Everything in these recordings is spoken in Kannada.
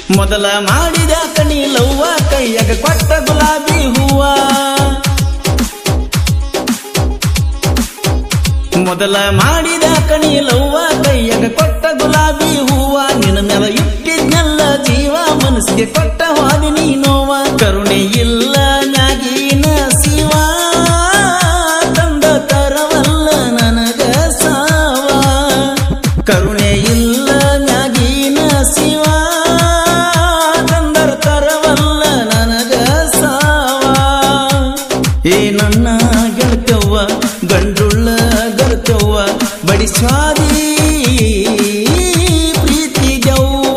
ಮೊದಲ ಮಾಡಿದ ಕಣಿ ಲವ್ವ ಕೈಯಾಗ ಕೊಟ್ಟ ಗುಲಾಬಿ ಹೂವ ಮೊದಲ ಮಾಡಿದ ಕಣಿ ಲವ್ವ ಕೈಯಾಗ ಕೊಟ್ಟ ಗುಲಾಬಿ ಹೂವ ನಿನ್ನ ಮ್ಯಾಲ ಇಟ್ಟಿದ್ನೆಲ್ಲ ಜೀವ ಮನಸ್ಸಿಗೆ ಕೊಟ್ಟ ವಾದಿನಿ ನೋವ ಕರುಣೆ ಇಲ್ಲ ಮ್ಯಾಗಿನ ಶಿವ ತಂದ ತರವಲ್ಲ ನನಗ ಸಾವ ಕರುಣೆ ಇಲ್ಲ ಮ್ಯಾಗಿನ ಶಿವ ತಂದರ ತರವಲ್ಲ ನನಗ ಸಾವ ಏ ನನ್ನ ಗೆಳತವ್ವ ಗಂಡುಳ್ಳ ಗರ್ತವ್ವ ಬಡಿ ಸ್ವಾದಿ ಪ್ರೀತಿ ಜವ್ವ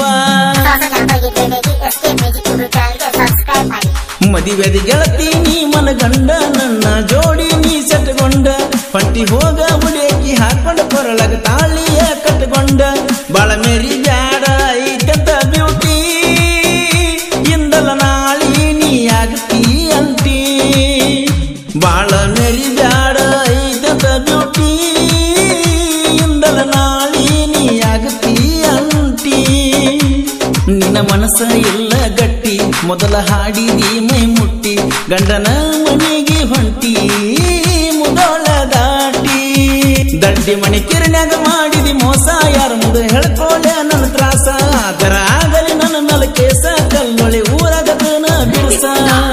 ಹೊಸ ನಂಬರ್ಗೆ ಬೇಕು ಎಸ್ಕೆ ಮ್ಯೂಸಿಕ್ ಯೂಟ್ಯೂಬ್ ಚಾನಲ್ಗೆ ಸಬ್ಸ್ಕ್ರೈಬ್ ಮಾಡಿ ಮದಿವೆದಿ ಗೆಳತಿ ನೀ ಮನಗಂಡ ನನ್ನ ಜೋಡಿ ನೀ ಸೆಟ್ಕೊಂಡ ಪಂಟಿ ಹೋಗ ಉಡೇಕಿ ಹಾಕೊಂಡ ಕೊರಳಗ ತಾಳಿಯ ಕಟ್ಕೊಂಡ ಬಾಳ ಮೇರಿ ಬ್ಯಾಡ ಐತಂತ ಬ್ಯೂಟಿ ಇಂದಲ ನಾಳಿ ನೀ ಆಗ್ತಿ ಅಂಟಿ ಬಾಳ ಮೇರಿ ಬ್ಯಾಡ ಐತಂತ ಬ್ಯೂಟಿ ಇಂದಲ ನಾಳಿ ನೀ ಆಗ್ತಿ ಅಂಟಿ ನಿನ್ನ ಮನಸ್ಸ ಎಲ್ಲ ಗಟ್ಟಿ ಮೊದಲ ಹಾಡಿದಿ ಮೈ ಮುಟ್ಟಿ ಗಂಡನ ಮನೆಗೆ ಹೊಂಟಿ ಮುದೋಳ ದಾಟಿ ದಡ್ಡಿ ಮಣಿ ಕಿರಣಾಗ ಮಾಡಿದಿ ಮೋಸ ಯಾರ ಮುಂದೆ ಹೇಳ್ಕೊಳ್ಳೆ ನನ್ನ ತ್ರಾಸ ಅದರ ಆಗಲಿ ನನ್ನ ಮೇಲೆ ಕೇಸ ಕಲ್ಲೊಳೆ ಊರಾಗದನ ಬಿರುಸ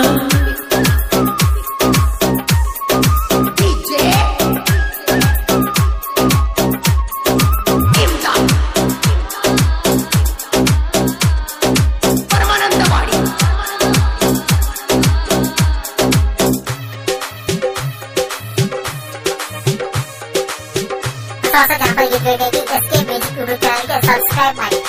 ಹೊಸ ನಂಬರ್ಗೆ ಬೇಕು ಎಸ್ಕೆ ಮ್ಯೂಸಿಕ್ ಯೂಟ್ಯೂಬ್ ಚಾನಲ್ಗೆ ಸಬ್ಸ್ಕ್ರೈಬ್ ಮಾಡಿ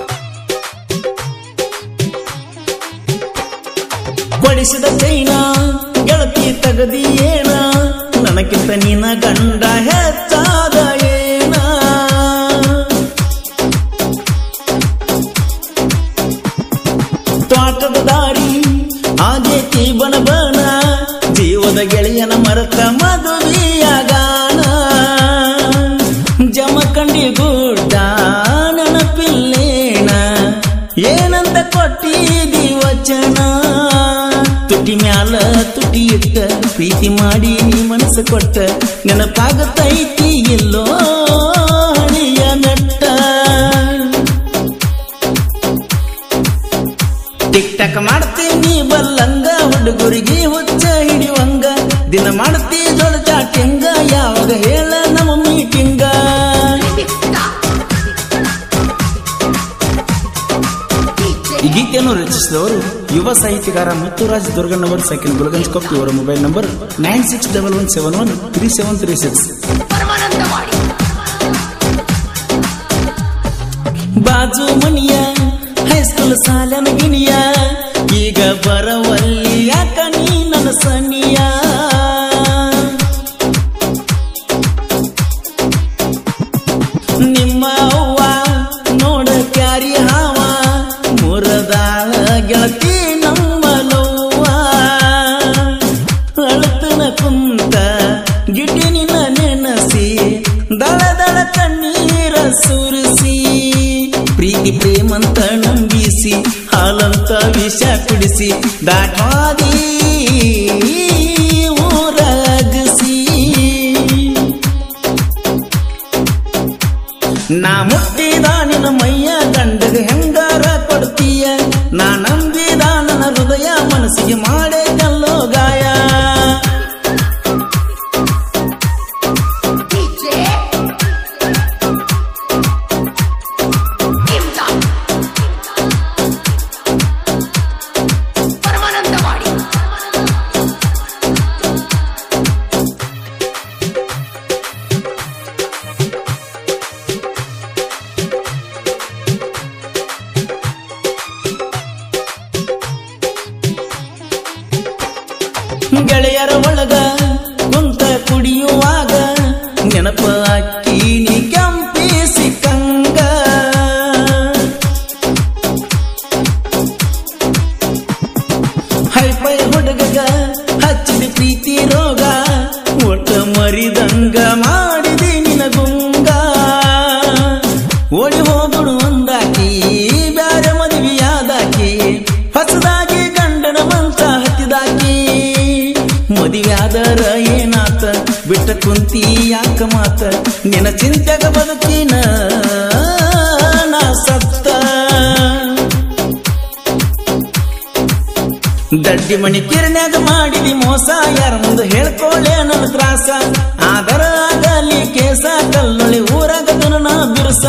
ಬಡಿಸಿದ ಚೈನ ಗೆಳತಿ ತಗದಿ ಏನ ನನಗಿಂತ ನಿನ್ನ ಗಂಡ ಹೆಚ್ಚಾದ ಏನ ತ್ವಾಟದ ದಾರಿ ಆಗೇತಿ ಬಣ ಬಣ ಜೀವದ ಗೆಳೆಯನ ಮರತ ಮದುವೆಯಾಗಾನ ಜಮಖಂಡಿ ಗುಡ್ಡ ನೆನಪಿಲ್ಲೇನ ಏನಂತ ಕೊಟ್ಟಿದಿ ವಚನ ತುಟಿ ಮ್ಯಾಲ ತುಟಿ ಇಟ್ಟ ಪ್ರೀತಿ ಮಾಡಿ ನೀ ಮನಸ್ಸು ಕೊಟ್ಟ ನೆನಪಾಗತೈತಿ ಎಲ್ಲೋ ಹಣಿಯ ಮೆಟ್ಟ ಟಿಕ್ ಟಾಕ್ ಮಾಡ್ತೀನಿ ಬಲ್ಲಂಗ ಹುಡುಗರಿಗೆ ಹುಚ್ಚ ಹಿಡಿಯುವಂಗ ದಿನ ಮಾಡ್ತಿ ಜೋಳ ಚಾಟಿಂಗ ಯಾವಾಗ ಹೇಳ ನಮ್ಮ ಮೀಟಿಂಗ ಈ ಗೀತೆಯನ್ನು ರಚಿಸಿದವರು ಯುವ ಸಾಹಿತ್ಯಗಾರ ಮುತ್ತುರಾಜ್ ದುರ್ಗಣ್ಣವರ್ ಸೆಕೆಂಡ್ ಗುಲಗಂಜ್ ಕೊಪ್ಪಿ ಅವರ mobile number nine six double one seven one three seven three six ಬಾಜು ಮನಿಯ ಹೈಸ್ಕೂಲ್ ಸಾಲನ ಗಿಣಿಯ ಈಗ ಬರವಲ್ಲಿ ಯಾಕ ನೀ ನನ್ನ ಸನಿಯ ನಿಮ್ಮ ಅವ್ವ ನೋಡ ಕ್ಯಾರಿ ಹಾವ ಮುರದಾಳ ಗೆಳತಿ ನಮ್ಮ ಲವ್ವ ಅಳತನ ಕುಂತ ಗಿಡ್ಡಿ ನಿನ್ನ ನೆನಸಿ ದಳ ದಳ ಕಣ್ಣೀರ ಸುರಿಸಿ ಪ್ರೀತಿ ಪ್ರೇಮಂತ ನಂಬಿಸಿ ಹಾಲಂತ ವಿಷ ಕುಡಿಸಿ ದಾಟಾದಿ ಊರಾಗಿಸಿ ನಾ ಮುಟ್ಟಿದ ನಿನ್ನ ಮೈಯ ಗಂಡಗ ಹೆಂಗಾರ ಕೊಡ್ತೀಯ ನಾ ನಂಬಿದ ನನ್ನ ಹೃದಯ ಮನಸ್ಸಿಗೆ ಮಾಡೇ ಕಲ್ಲೋ ಗಾಯ ಗೆಳೆಯರ ಒಳಗ ಕುಂತ ಕುಡಿಯುವಾಗ ನೆನಪ ಅಕ್ಕಿ ನೀ ಕೆಂಪಿಸಿ ಕಂಗ ಹೈಫೈ ಹುಡುಗಗ ಹಚ್ಚಿದ ಪ್ರೀತಿ ರೋಗ ಒಟ್ಟ ಮರಿದಂಗ ಮಾಡಿದಿ ನಿನ ಗುಂಗ ಓಡಿ ಹೋಗುಡು ಒಂದಾಕಿ ಬ್ಯಾರೆ ಮದುವೆಯಾದಾಕಿ ಬಿಟ್ಟ ಕುಂತಿ ಯಾಕ ಮಾತ ನಿನ್ನ ಚಿಂತೆಗ ಬದುಕಿನ ನಾ ಸತ್ತ ದಡ್ಡಿ ಮಣಿ ಕಿರಣಾಗ ಮಾಡಿದಿ ಮೋಸ ಯಾರ ಮುಂದೆ ಹೇಳ್ಕೊಳ್ಳೆ ನನ್ನ ತ್ರಾಸ ಆದರ ಆಗಲಿ ಕೇಸ ಕಲ್ಲೊಳಿ ಊರಾಗ ನಾ ಬಿರುಸ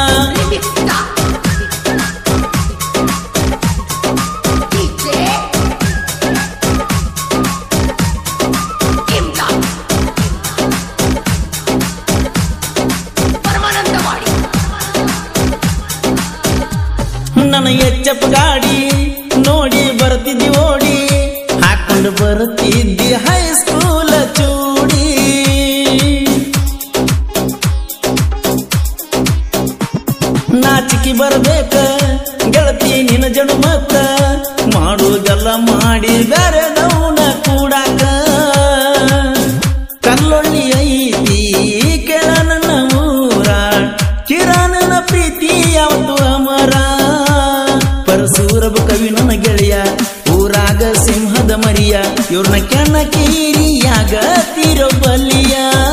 ಪರಮಾನಂದವಾಡಿ ನನ್ನ ಎಚ್ಚಪ್ಪ ಗಾಡಿ ನೋಡಿ ಬರ್ತಿದ್ದಿ ಓಡಿ ಹಾಕೊಂಡು ಬರ್ತಿದ್ದಿ ಹೈಸ್ಕೂಲ ಚೂಡಿ ನಾಚಿಕೆ ಬರ್ಬೇಕ ಗೆಳತಿ ನಿನ್ನ ಜಡು ಮಕ್ಕ ಮಾಡುವುದೆಲ್ಲ ಮಾಡಿ ಬೆರೆದವನ ಕೂಡಾಕ ಕಲ್ಲೊಳ್ಳಿ ಐತಿ ಕೆಳ ನನ್ನ ಊರ ಕಿರಣನ ಪ್ರೀತಿ ಯಾವತ್ತು ಅಮರ ಪರಸೂರಬ ಕವಿ ನನ್ನ ಗೆಳೆಯ ಊರಾಗ ಸಿಂಹದ ಮರಿಯ ಇವ್ರನ್ನ ಕೆಣ್ಣ ಕೀರಿಯಾಗ ತೀರೋ ಬಲಿಯ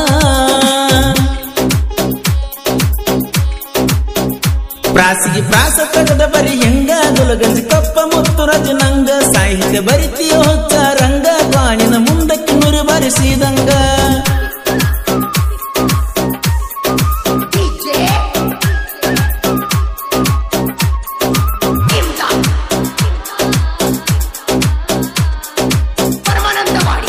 ಪ್ರಾಸಿಗೆ ಪ್ರಾಸ ತೆಗೆದ ಬರಿ ಹೆಂಗ ಗುಲಗಂಜಿ ಕಪ್ಪ ಮುತ್ತು ರಜ ನಂಗ ಸಾಹಿತ್ಯ ಬರಿತೀಯ ಹೊಚ್ಚ ರಂಗ ಬಾಣಿನ ಮುಂದಕ್ಕೆ ನುರಿ ಬರಿಸಿದಂಗ ಡಿಜೆ ಇಮ್ದಾದ್ ಪರಮಾನಂದವಾಡಿ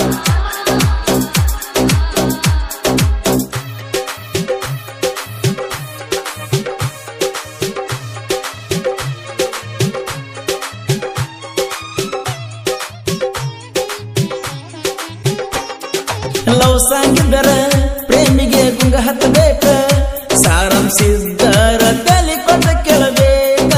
ಲವ್ ಸಾಂಗಿದ್ದರ ಪ್ರೇಮಿಗೆ ಗುಂಗ ಹತ್ತಬೇಕ ಸಾರಾಂಶಿದ್ದರ ತಲೆ ಕೊಟ್ಟ ಕೇಳಬೇಕ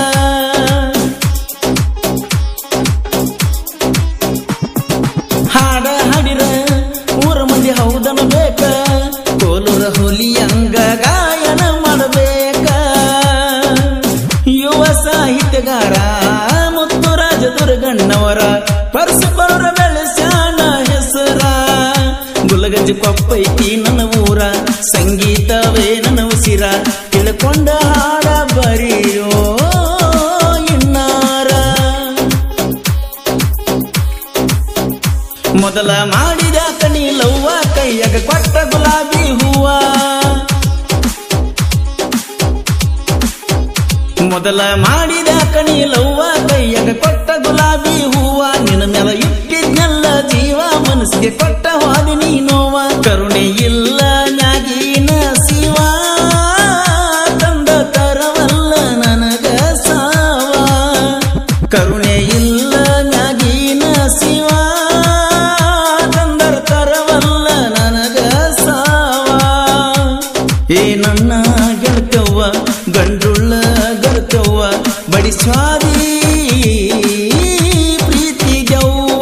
ಹಾಡ ಹಾಡಿರ ಊರ ಮಂದಿ ಹೌದನ ಬೇಕ ಕೋಲೂರ ಹುಲಿ ಅಂಗ ಗಾಯನ ಮಾಡಬೇಕ ಯುವ ಸಾಹಿತ್ಯಗಾರ ಮುತ್ತುರಾಜ ದುರ್ಗಣ್ಣವರ ಪರಸ್ಪರ ಬೆಳೆಸ್ಯಾನ ಹೆಸರ ಗುಲಗಜ್ಜಿ ಕೊಪ್ಪೈತಿ ನನ್ನ ಊರ ಸಂಗೀತವೇ ನನ್ನ ಉಸಿರ ತಿಳ್ಕೊಂಡ ಹಾಡ ಬರೆಯೋ ಇನ್ನಾರ ಮೊದಲ ಮಾಡಿದ ಕಣಿ ಲವ್ವ ಕೈಯಾಗ ಕೊಟ್ಟ ಗುಲಾಬಿ ಹೂವ ಮೊದಲ ಮಾಡಿದ ಕಣಿ ಲವ್ವ ಕೈಯಾಗ ಕೊಟ್ಟ ಗುಲಾಬಿ ಹೂವ ನಿನ್ನ ಮ್ಯಾಲ ಇಟ್ಟಿದ್ನೆಲ್ಲ ಜೀವ ಮನಸ್ಸಿಗೆ ಕೊಟ್ಟ ಹೋದಿ ನೀ ನೋವ ಕರುಣೆ ಇಲ್ಲ ನ್ಯಾಗಿನ ಶಿವ ತಂದ ತರವಲ್ಲ ನನಗ ಸಾವ ಕರುಣೆ ಇಲ್ಲ ನ್ಯಾಗಿನ ಶಿವ ತಂದರ ತರವಲ್ಲ ನನಗ ಸಾವ ಏ ನನ್ನ ಗೆಳತವ್ವ ಗಂಡುಳ್ಳ ಗರ್ತವ್ವ ಬಡಿ ಸ್ವಾದಿ ಪ್ರೀತಿ ಗವ್ವ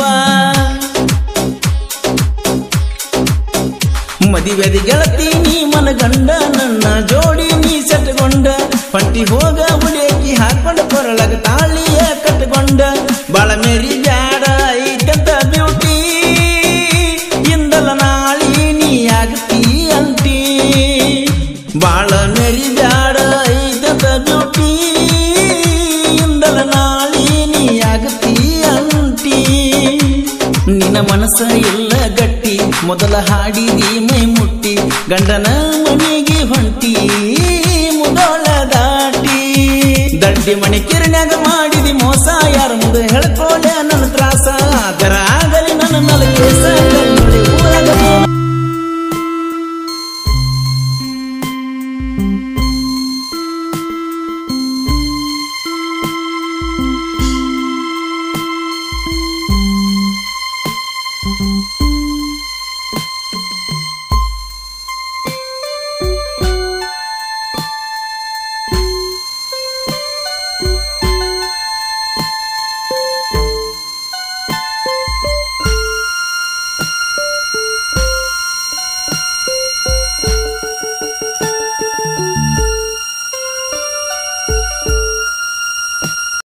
ಮದಿವೆದಿ ಗೆಳತಿ ನೀ ಮನಗಂಡ ನನ್ನ ಜೋಡಿ ನೀ ಸೆಟ್ಕೊಂಡ ಪಂಟಿ ಹೋಗ ಉಡೇಕಿ ಹಾಕೊಂಡ ಕೊರಳಗ ತಾಳಿಯ ಕಟ್ಕೊಂಡ ಬಾಳ ಮೇರಿ ಬ್ಯಾಡ ಐತಂತ ಬ್ಯೂಟಿ ಇಂದಲ ನಾಳಿ ನೀ ಆಗ್ತಿ ಅಂಟಿ ಬಾಳ ಮೇರಿ ಬ್ಯಾಡ ಐತಂತ ಬ್ಯೂಟಿ ಇಂದಲ ನಾಳಿ ನೀ ಆಗ್ತಿ ಅಂಟಿ ನಿನ್ನ ಮನಸ್ಸ ಎಲ್ಲ ಗಟ್ಟಿ ಮೊದಲ ಹಾಡಿದಿ ಮೈ ಮುಟ್ಟಿ ಗಂಡನ ಮನೆಗೆ ಹೊಂಟಿ ಮುದೋಳ ದಾಟಿ ದಡ್ಡಿ ಮಣಿ ಕಿರಣಾಗ ಮಾಡಿದಿ ಮೋಸ ಯಾರ ಮುಂದೆ ಹೇಳ್ಕೊಳ್ಳೆ